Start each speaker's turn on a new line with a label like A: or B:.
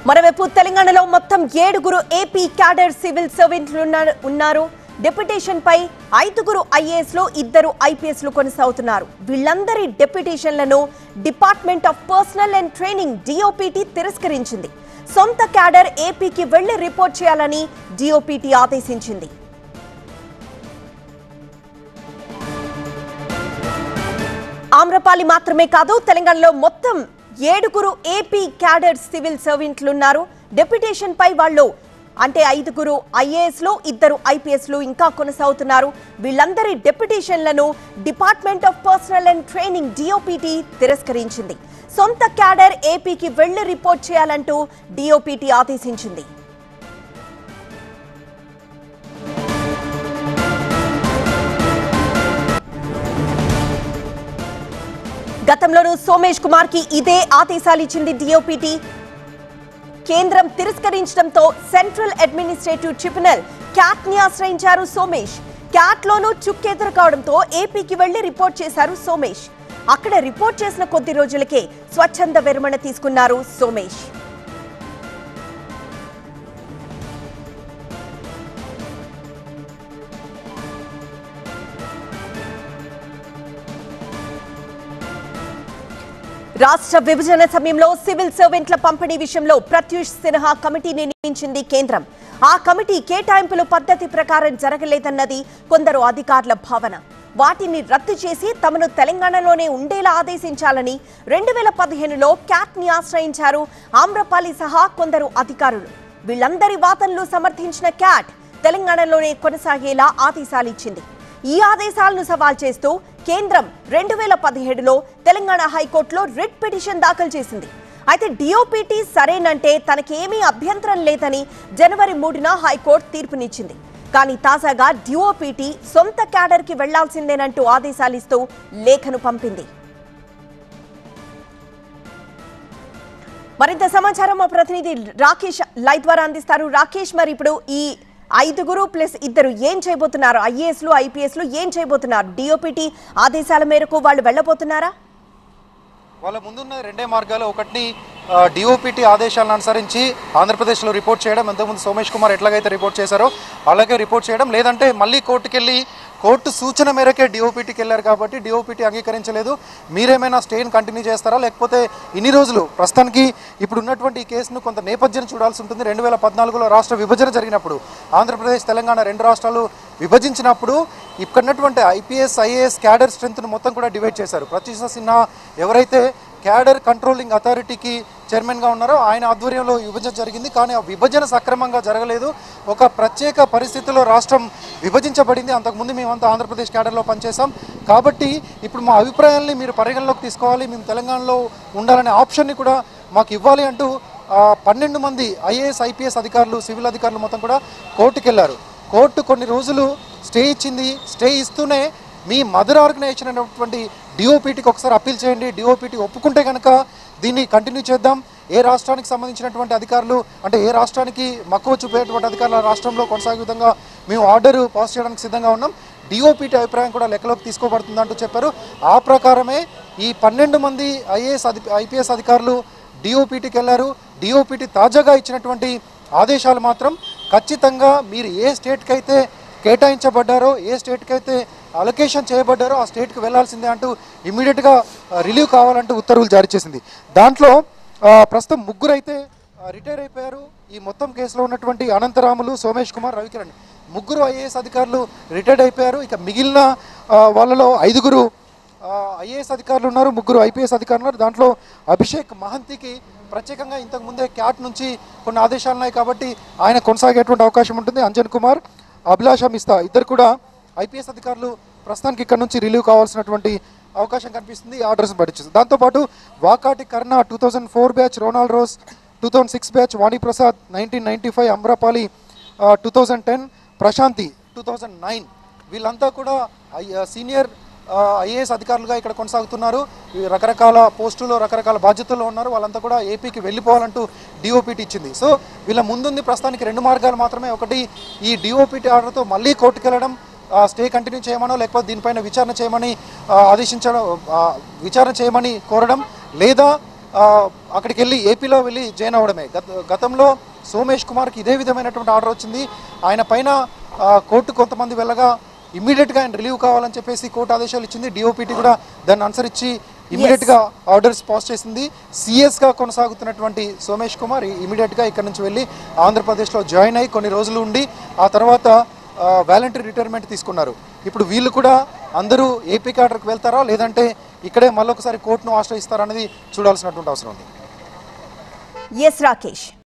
A: మరోవైపు తెలంగాణలో మొత్తం ఏడుగురు ఏపీ క్యాడర్ సివిల్ సర్వెంట్లు ఉన్నారు- ఉన్నారు డెప్యుటేషన్ పై ఐదుగురు ఐఏఎస్ లో ఇద్దరు ఐపీఎస్ లు కొనసాగుతున్నారు వీళ్ళందరి డెప్యుటేషన్లను department of personnel and training DOPT తిరస్కరించింది సొంత క్యాడర్ ఏపీకి వెళ్లి రిపోర్ట్ చేయాలని డిఓపిటి ఆదేశించింది ఆమ్రపాలి మాత్రమే కాదు తెలంగాణలో మొత్తం ఏడుగురు ఏపీ క్యాడర్ సివిల్ సర్వెంట్లు ఉన్నారు డెప్యుటేషన్ పై వాళ్ళు అంటే ఐదుగురు ఐఏఎస్ లో ఇద్దరు ఐపీఎస్ లు ఇంకా కొనసాగుతున్నారు వీళ్ళందరి డెప్యుటేషన్లను department of personnel and training DOPT తిరస్కరించింది సొంత క్యాడర్ ఏపీకి వెళ్లి రిపోర్ట్ చేయాలంటూ డిఓపిటి ఆదేశించింది గతంలోనూ సోమేష్ కుమార్ కి ఇదే ఆదేశాలు ఇచ్చింది డిఓపిటి కేంద్రం తిరస్కరించడంతో సెంట్రల్ అడ్మినిస్ట్రేటివ్ ట్రిబ్యునల్ క్యాట్ ని ఆశ్రయించారు సోమేష్ క్యాట్ లోనూ చుక్కెదురు కావడంతో ఏపీకి వెళ్లి రిపోర్ట్ చేశారు సోమేష్ అక్కడ రిపోర్ట్ చేసిన కొద్ది రోజులకే స్వచ్ఛంద విరమణ తీసుకున్నారు సోమేష్ రాష్ట్ర విభజన సమయంలో సివిల్ సర్వెంట్ల పంపిణీ విషయంలో ప్రత్యూష్ సిన్హా కమిటీని నియమించింది కేంద్రం ఆ కమిటీ కేటాయింపుల పద్ధతి ప్రకారం జరగలేదన్నది కొందరు అధికారుల భావన వాటిని రద్దు చేసి తమను తెలంగాణలోనే ఉండేలా ఆదేశించాలని రెండు వేల పదిహేనులో క్యాట్ ని ఆశ్రయించారు ఆమ్రపాలి సహా కొందరు అధికారులు వీళ్ళందరి వాదనలు సమర్థించిన క్యాట్ తెలంగాణలోనే కొనసాగేలా ఆదేశాలిచ్చింది ఈ ఆదేశాలను సవాల్ చేస్తూ కేంద్రం రెండు వేల పదిహేడులో తెలంగాణ హైకోర్టులో రిట్ పిటిషన్ దాఖలు చేసింది అయితే డిఓపిటి సరేనంటే తనకేమీ అభ్యంతరం లేదని జనవరి మూడున హైకోర్టు తీర్పునిచ్చింది కానీ తాజాగా డిఓపిటి సొంత క్యాడర్కి వెళ్లాల్సిందేనంటూ ఆదేశాలిస్తూ లేఖను పంపింది మరింత సమాచారం మా ప్రతినిధి రాకేష్ లైవ్ ద్వారా అందిస్తారు రాకేష్ మరి ఇప్పుడు ఈ ఐదుగురు ప్లస్ ఇద్దరు ఏం చేయబోతున్నారు ఐఏఎస్లు ఐపీఎస్లు ఏం చేయబోతున్నారు డిఓపిటి ఆదేశాల మేరకు వాళ్ళు వెళ్ళబోతున్నారా
B: వాళ్ళ ముందున్న రెండే మార్గాలు ఒకటి డిఓపిటి ఆదేశాలను అనుసరించి ఆంధ్రప్రదేశ్లో రిపోర్ట్ చేయడం ఇంతకుముందు సోమేష్ కుమార్ ఎట్లాగైతే రిపోర్ట్ చేశారో అలాగే రిపోర్ట్ చేయడం లేదంటే మళ్ళీ కోర్టుకి వెళ్ళి కోర్టు సూచన మేరకే డిఓపిటికి వెళ్ళారు కాబట్టి డిఓపిటి అంగీకరించలేదు మీరేమైనా స్టేని కంటిన్యూ చేస్తారా లేకపోతే ఇన్ని రోజులు ప్రస్తుతానికి ఇప్పుడు ఉన్నటువంటి ఈ కేసును కొంత నేపథ్యం చూడాల్సి ఉంటుంది రెండు వేల పద్నాలుగులో రాష్ట్ర విభజన జరిగినప్పుడు ఆంధ్రప్రదేశ్ తెలంగాణ రెండు రాష్ట్రాలు విభజించినప్పుడు ఇక్కడ ఉన్నటువంటి ఐపీఎస్ ఐఏఎస్ క్యాడర్ స్ట్రెంత్ను మొత్తం కూడా డివైడ్ చేశారు ప్రత్యూష సిన్హా ఎవరైతే క్యాడర్ కంట్రోలింగ్ అథారిటీకి చైర్మన్గా ఉన్నారో ఆయన ఆధ్వర్యంలో విభజన జరిగింది కానీ ఆ విభజన సక్రమంగా జరగలేదు ఒక ప్రత్యేక పరిస్థితిలో రాష్ట్రం విభజించబడింది అంతకుముందు మేమంతా ఆంధ్రప్రదేశ్ క్యాడర్లో పనిచేసాం కాబట్టి ఇప్పుడు మా అభిప్రాయాల్ని మీరు పరిగణలోకి తీసుకోవాలి మేము తెలంగాణలో ఉండాలనే ఆప్షన్ని కూడా మాకు ఇవ్వాలి అంటూ ఆ, పన్నెండు మంది ఐఏఎస్ ఐపీఎస్ అధికారులు సివిల్ అధికారులు మొత్తం కూడా కోర్టుకు వెళ్ళారు కోర్టు కొన్ని రోజులు స్టే ఇచ్చింది స్టే ఇస్తూనే మీ మదర్ ఆర్గనైజేషన్ అయినటువంటి డిఓపిటికి ఒకసారి అప్పీల్ చేయండి డిఓపిటి ఒప్పుకుంటే కనుక దీన్ని కంటిన్యూ చేద్దాం ఏ రాష్ట్రానికి సంబంధించినటువంటి అధికారులు అంటే ఏ రాష్ట్రానికి మక్కువ చూపేటువంటి అధికారులు ఆ రాష్ట్రంలో కొనసాగే విధంగా మేము ఆర్డర్ పాస్ చేయడానికి సిద్ధంగా ఉన్నాం డిఓపిటి అభిప్రాయం కూడా లెక్కలోకి తీసుకోబడుతుందంటూ చెప్పారు ఆ ప్రకారమే ఈ పన్నెండు మంది ఐఏఎస్ అధి ఐపీఎస్ అధికారులు డిఓపిటికి వెళ్ళారు డిఓపిటి తాజాగా ఇచ్చినటువంటి ఆదేశాలు మాత్రం ఖచ్చితంగా మీరు ఏ స్టేట్కి అయితే కేటాయించబడ్డారో ఏ స్టేట్కి అయితే అలొకేషన్ చేయబడ్డారో ఆ స్టేట్కి వెళ్లాల్సిందే అంటూ ఇమీడియట్గా రిలీవ్ కావాలంటూ ఉత్తర్వులు జారీ చేసింది దాంట్లో ఆ, ప్రస్తుతం ముగ్గురు అయితే రిటైర్ అయిపోయారు ఈ మొత్తం కేసులో ఉన్నటువంటి అనంతరాములు సోమేష్ కుమార్ రవికిరణ్ ముగ్గురు ఐఏఎస్ అధికారులు రిటైర్డ్ అయిపోయారు ఇక మిగిలిన ఆ, వాళ్ళలో ఐదుగురు ఐఏఎస్ అధికారులు ఉన్నారు ముగ్గురు ఐపీఎస్ అధికారులు ఉన్నారు దాంట్లో అభిషేక్ మహంతికి ప్రత్యేకంగా ఇంతకు ముందే క్యాట్ నుంచి కొన్ని ఆదేశాలు ఉన్నాయి కాబట్టి ఆయన కొనసాగేటువంటి అవకాశం ఉంటుంది అంజన్ కుమార్ అభిలాష మిస్తా ఇద్దరు కూడా ఐపీఎస్ అధికారులు ప్రస్తుతానికి ఇక్కడ నుంచి రిలీవ్ కావాల్సినటువంటి అవకాశం కనిపిస్తుంది ఈ ఆర్డర్స్ పట్టించింది దాంతోపాటు Vakati Karna two thousand four batch Ronald Rose two thousand six batch Vaniprasad nineteen ninety five Amrapali two thousand ten Prashanti two thousand nine వీళ్ళంతా కూడా సీనియర్ ఐఏఎస్ అధికారులుగా ఇక్కడ కొనసాగుతున్నారు ఈ రకరకాల పోస్టుల్లో రకరకాల బాధ్యతల్లో ఉన్నారు వాళ్ళంతా కూడా ఏపీకి వెళ్ళిపోవాలంటూ డిఓపిటి ఇచ్చింది సో వీళ్ళ ముందుంది ప్రస్తుతానికి రెండు మార్గాలు మాత్రమే ఒకటి ఈ డిఓపిటి ఆర్డర్తో మళ్ళీ కోర్టుకు వెళ్ళడం ఆ, స్టే కంటిన్యూ చేయమనో లేకపోతే దీనిపైన విచారణ చేయమని ఆ, ఆదేశించడం ఆ, విచారణ చేయమని కోరడం లేదా ఆ, అక్కడికి వెళ్ళి ఏపీలో వెళ్ళి జాయిన్ అవ్వడమే గత గతంలో సోమేష్ కుమార్కి ఇదే విధమైనటువంటి ఆర్డర్ వచ్చింది ఆయన పైన ఆ, కోర్టు కొంతమంది వెళ్ళగా ఇమ్మీడియట్గా ఆయన రిలీవ్ కావాలని చెప్పేసి కోర్టు ఆదేశాలు ఇచ్చింది డిఓపిటి కూడా దాన్ని అనుసరించి ఇమ్మీడియట్గా ఆర్డర్స్ పాస్ చేసింది సిఎస్గా కొనసాగుతున్నటువంటి సోమేష్ కుమార్ ఇమీడియట్గా ఇక్కడ నుంచి వెళ్ళి ఆంధ్రప్రదేశ్లో జాయిన్ అయ్యి కొన్ని రోజులు ఉండి ఆ తర్వాత వాలంటరీ రిటైర్మెంట్ తీసుకున్నారు ఇప్పుడు వీళ్ళు కూడా అందరూ ఏపీ క్యాడర్కి వెళ్తారా లేదంటే ఇక్కడే మళ్ళొకసారి కోర్టును ఆశ్రయిస్తారా అనేది చూడాల్సినటువంటి అవసరం ఉంది
A: ఎస్ రాకేష్